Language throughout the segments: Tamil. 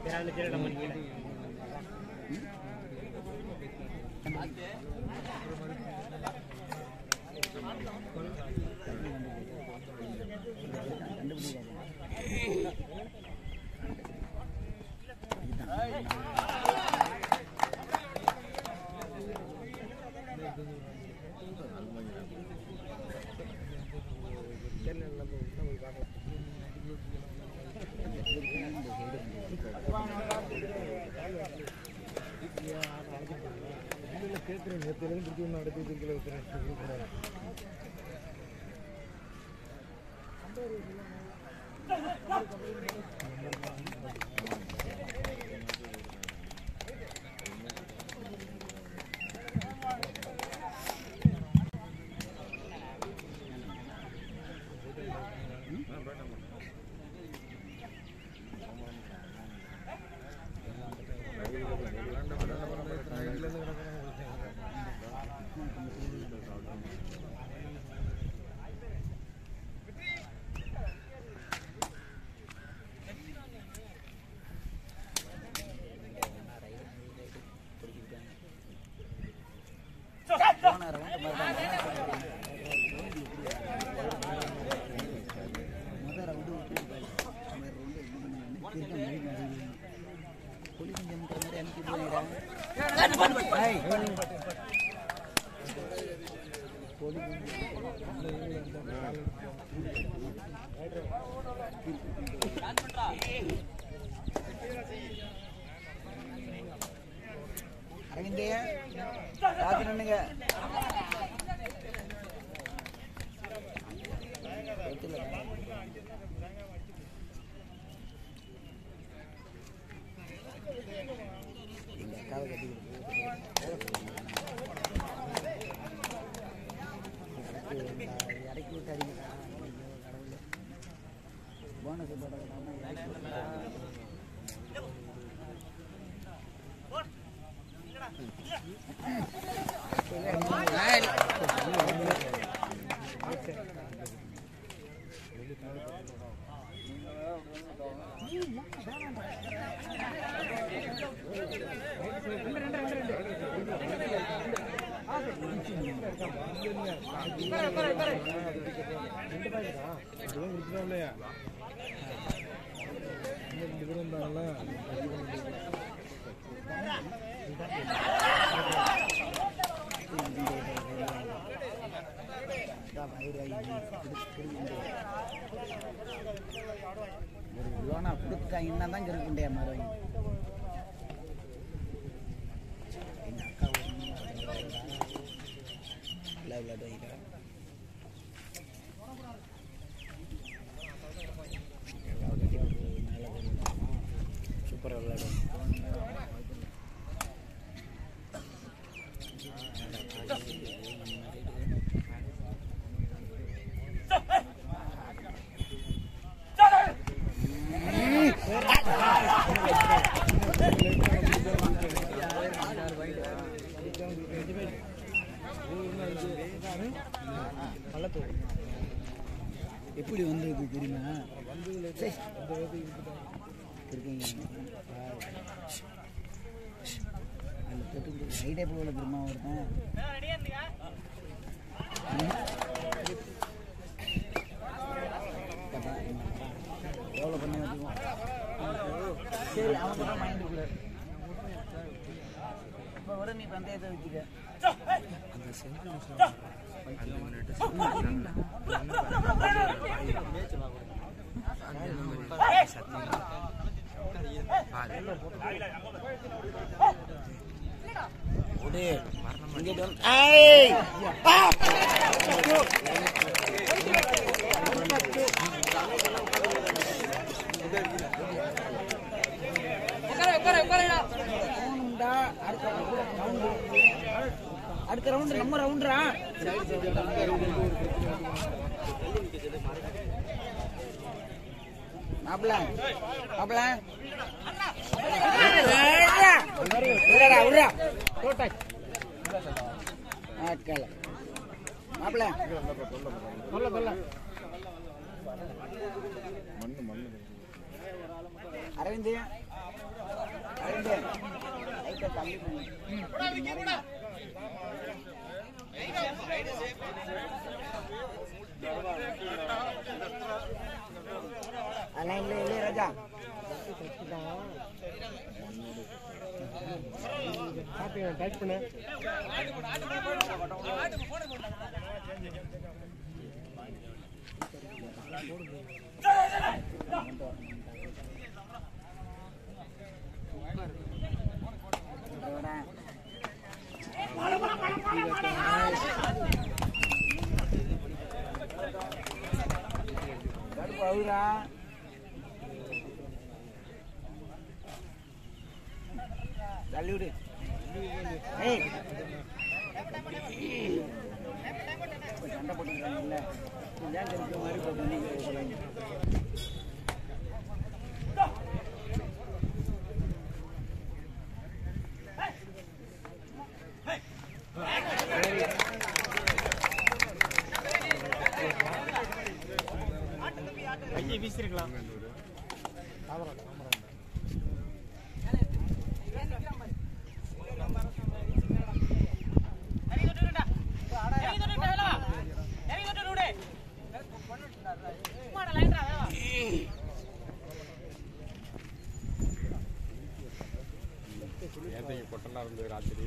அரவிந்தே பார்த்து நின்னுங்க எங்க அக்காவை கட்டி இறக்கி விட்டாதீங்க கடவுளே போனஸ் போட விடாம இறக்கி விட்டா. ஒரு லோனா கொடுத்துட்டாங்கன்னா தான் இருக்குண்டே மரம் எங்கள் அக்கா நல்லா விளையாடுவாங்க சூப்பராக விளையாடுவாங்க எப்படி வந்தது தெரியுமா சே. இருக்கீங்க அந்த தொட்டு ஐடியா போல தெரியுமா ஒருத்தன் ம். பாத்தா, எவ்வளோ பண்ணி வச்சுக்குவோம் சரி அவன் கூட மைண்டுக்குள்ள இப்போ வர நீ பந்தயத்தை வச்சுக்க விடு. இங்கிட்டு வந்து- ஏய்! பா! போகணும்டா. அடுத்த ரவுண்டு. அடுத்த ரவுண்டு நம்ம ரவுண்டா மாப்பிள மாப்பிள விடுறா விடுறா ஆட்கள் மாப்பிள அரவிந்த் அதெல்லாம் இல்லை இல்லை ராஜா டைப் பண்ணு இதோட கடுப்பு அவுரா தள்ளி விடு ஏய் இப்ப சண்டை போட்டுக்கிறாங்கல்ல ஏன் தெரிஞ்ச மாதிரி போட்டு நீங்க சொல்லுங்க கையை வீசிருக்கலாம் நேற்று கொட்டலாம் இருந்தது ராத்திரி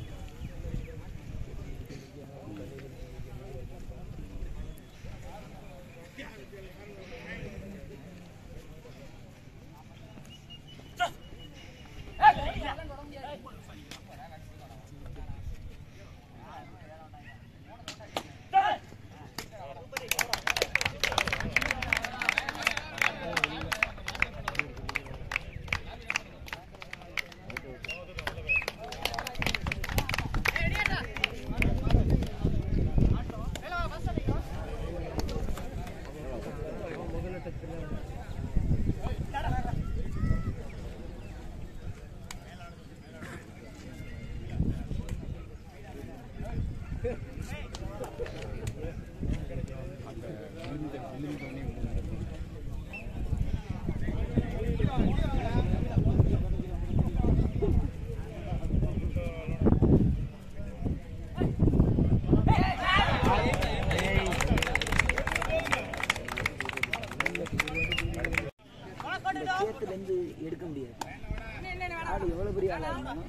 இந்த சேத்துலேருந்து எடுக்க முடியாது ஆடு எவ்வளவு பெரிய ஆளா இருந்தாலும்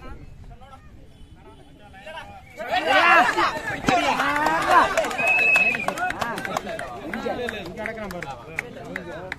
இங்க கிடக்குறான் பாரு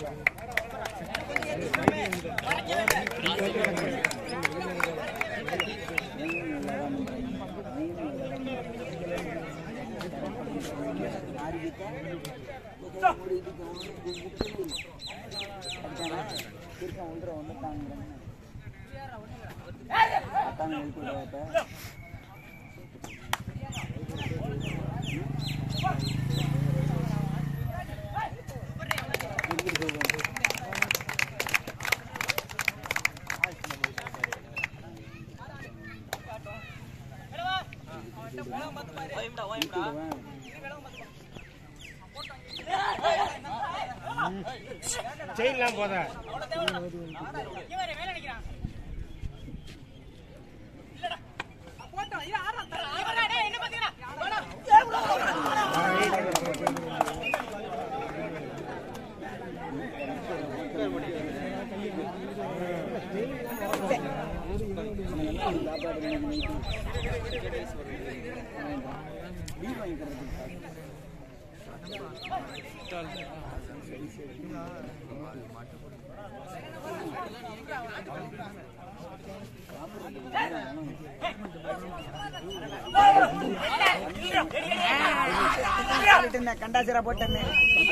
செய்யலாம் போத கண்டாசிரா போட்டேன்னு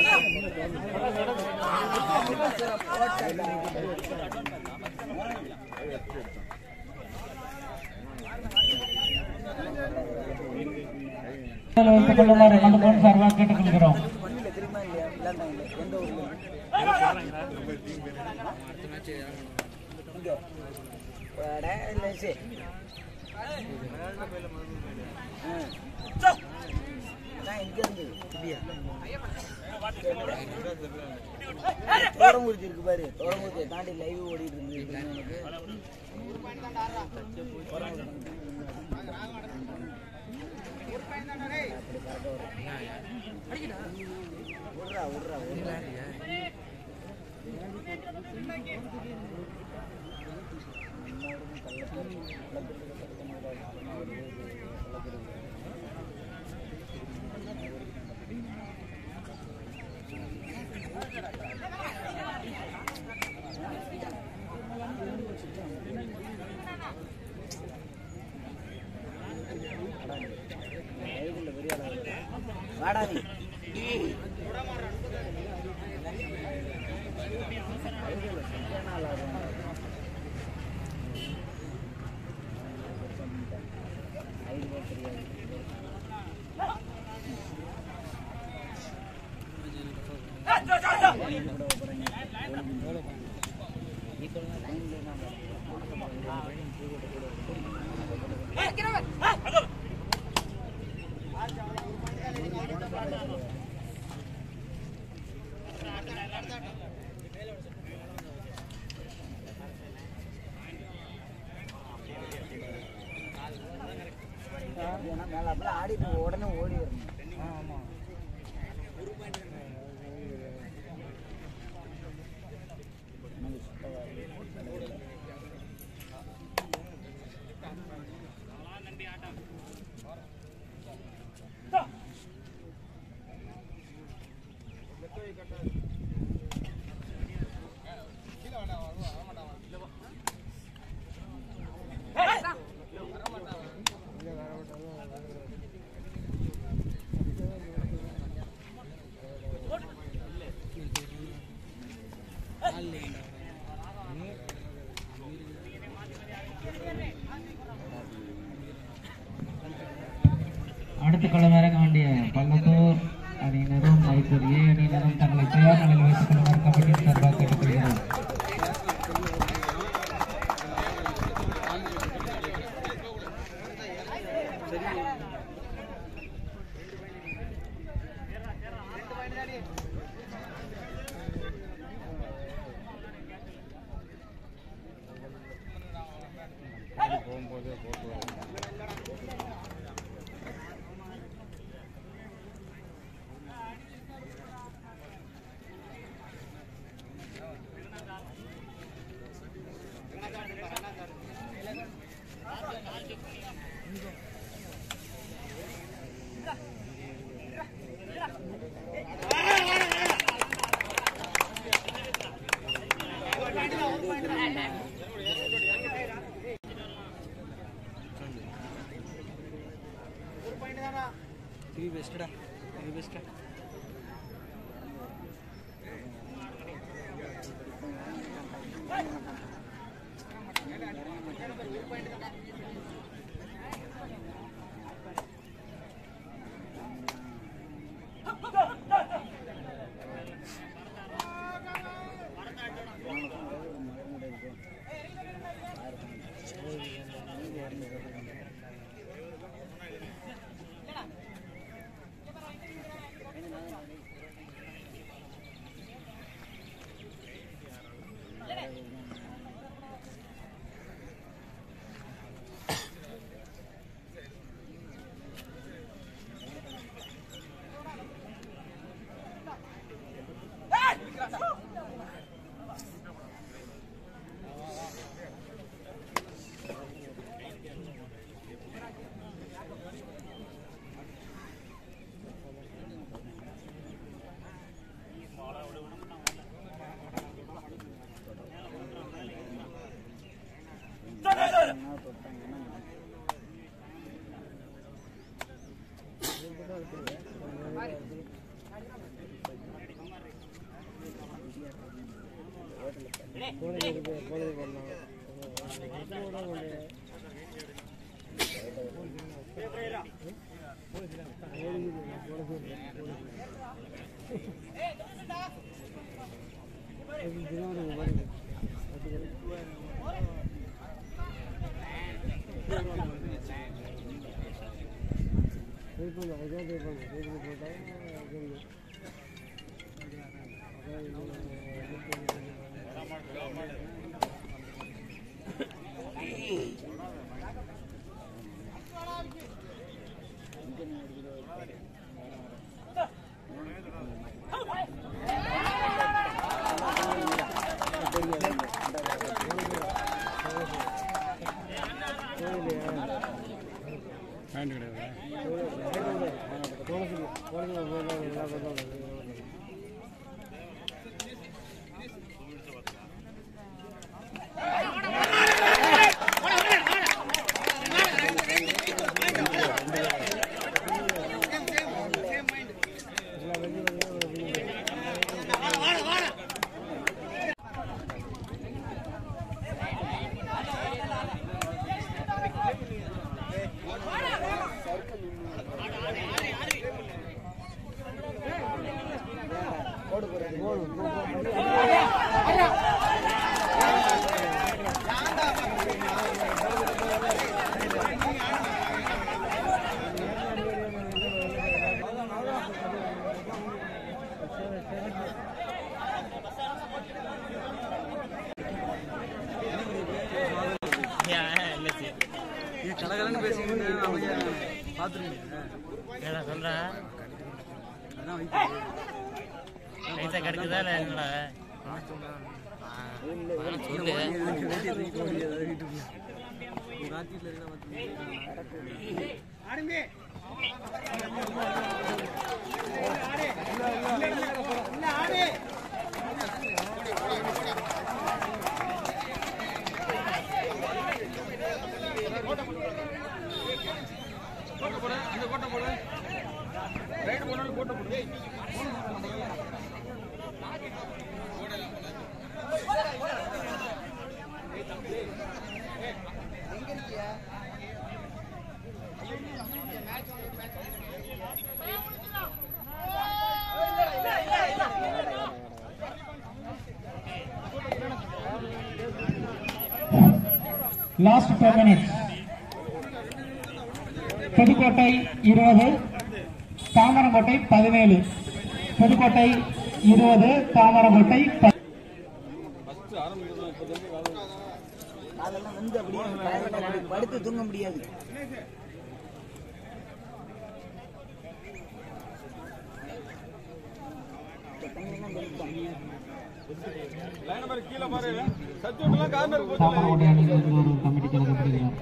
வைத்துக் கொள்ளுமாறு மதுபோன் சார்பாக கேட்டுக்கொள்கிறோம் பண்ணல தெரியுமா இல்லையா இல்லாட்டாங்க எந்த ஊர்ல இங்க வாடா, இல்ல, சரி. ஆ. அதான் இங்க இருந்து இப்படியா? தோரமூர்த்தி இருக்கு பாரு தோரமூர்த்தியை தாண்டி லைவ் ஓடிட்டு இருந்து எனக்கு விட்றா விட்றா விட்றா லைவ்ல பெரிய ஆளா இருக்கு. வாடா நீ லைவ்ல சரியான ஆளா இருக்கான். ஐடியா தெரியாது ஏன்னா மேல அப்பெல்லாம் ஆடிட்டு உடனே ஓடி வரணும் ஆமா அடுத்த களம் இறங்க வேண்டிய பள்ளத்தூர் அணியினரும் மருத்துவர் ஏ அணியினரும் தங்களை தயார் நிலையில் வைத்துக் கொள்ளுமாறு கமிட்டியின் சார்பாக கேட்டுக்கொள்கிறோம் போகும்போதே போட்டு இது பெஸ்ட்டா இது பெஸ்ட்டா போட்டா பேண்ட் கிடையாது கலகலன்னு பேசிக்கிட்டு அமைதியா பார்த்துருங்க என்ன சொல்ற அதான் வைக்க பைசா கிடைக்குதா இல்லை என்னடா சொல்லு வேட்டியை தூக்கி போக முடியாது வீட்டுக்குள்ள ஒரு ராத்திரில இருந்தா லாஸ்ட் ஃபைவ் மினிட்ஸ் புதுக்கோட்டை இருபது தாமரங்கோட்டை பதினேழு புதுக்கோட்டை இருபது தாமரங்கோட்டை ப- அதெல்லாம் வந்து அப்படியே பயங்கரமா அப்படி படுத்து தூங்க முடியாது தாமரங்கோட்டை அணியிலிருந்து ஒரு கமிட்டி கலக்கப்படுகிறார்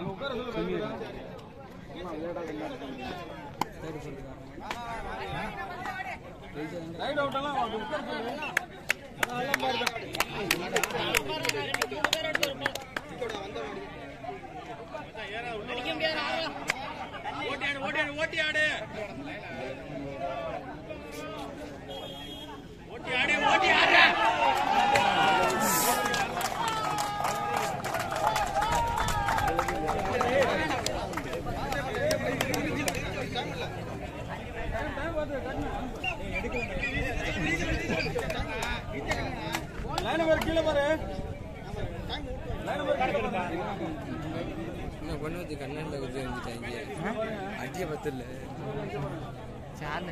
பண்ணி கண்ணாடியில் குத்தி வந்துட்டாங்க அடிய பத்தில சார்ல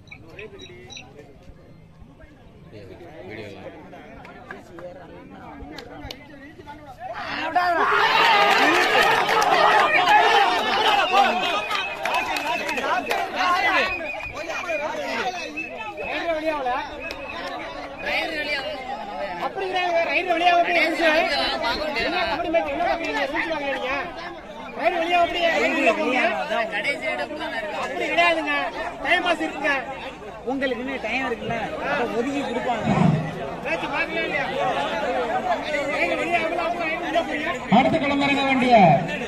வீடியோ வாங்குறாங்க ரைடு வழியா அப்படியே என்ன கபடி மேட்ச் என்ன பாக்குறீங்க சூச்சு வாங்குறீங்க ரைடு வழியா அப்படியே ரைடு உள்ள போங்க அப்படி கிடையாதுங்க டைம் பாஸ் இருக்குங்க உங்களுக்கு இன்னும் டைம் இருக்குல்ல அப்ப ஒதுக்கி கொடுப்பாங்க மேட்ச் பார்க்கல இல்லையா ரைடு வழியா அப்படியே ரைடு உள்ள போறீங்க அடுத்து களமிறங்க வேண்டிய